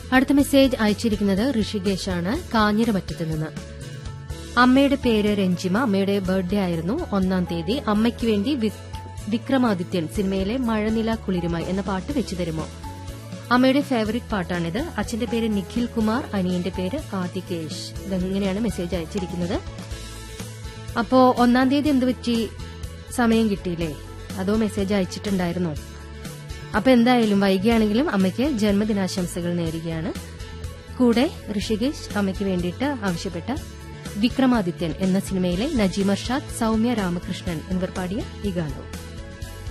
അടുത്ത മെസ്സേജ് അയച്ചിരിക്കുന്നത് ഋഷികേശാണ് കാഞ്ഞിരമറ്റത്ത് നിന്ന് അമ്മയുടെ പേര് രഞ്ജിമ അമ്മയുടെ ബർത്ത്ഡേ ആയിരുന്നു ഒന്നാം തീയതി അമ്മയ്ക്ക് വേണ്ടി വി- വിക്രമാദിത്യൻ സിനിമയിലെ മഴനില കുളിരുമായി എന്ന പാട്ട് വെച്ചു തരുമോ അമ്മയുടെ ഫേവറിറ്റ് പാട്ടാണിത് അച്ഛന്റെ പേര് നിഖിൽ കുമാർ അനിയന്റെ പേര് ആദികേഷ് ഇതെങ്ങനെയാണ് മെസ്സേജ് അയച്ചിരിക്കുന്നത് അപ്പോ ഒന്നാം തീയതി എന്ത് പറ്റി സമയം കിട്ടിയില്ലേ അതോ മെസ്സേജ് അയച്ചിട്ടുണ്ടായിരുന്നോ അപ്പൊ എന്തായാലും വൈകിയാണെങ്കിലും അമ്മയ്ക്ക് ജന്മദിനാശംസകൾ നേരുകയാണ് കൂടെ ഋഷികേശ് അമ്മയ്ക്ക് വേണ്ടിയിട്ട് ആവശ്യപ്പെട്ട വിക്രമാദിത്യൻ എന്ന സിനിമയിലെ നജീം അർഷാദ് സൌമ്യ രാമകൃഷ്ണൻ എന്നിവർ പാടിയ ഈ ഗാനവും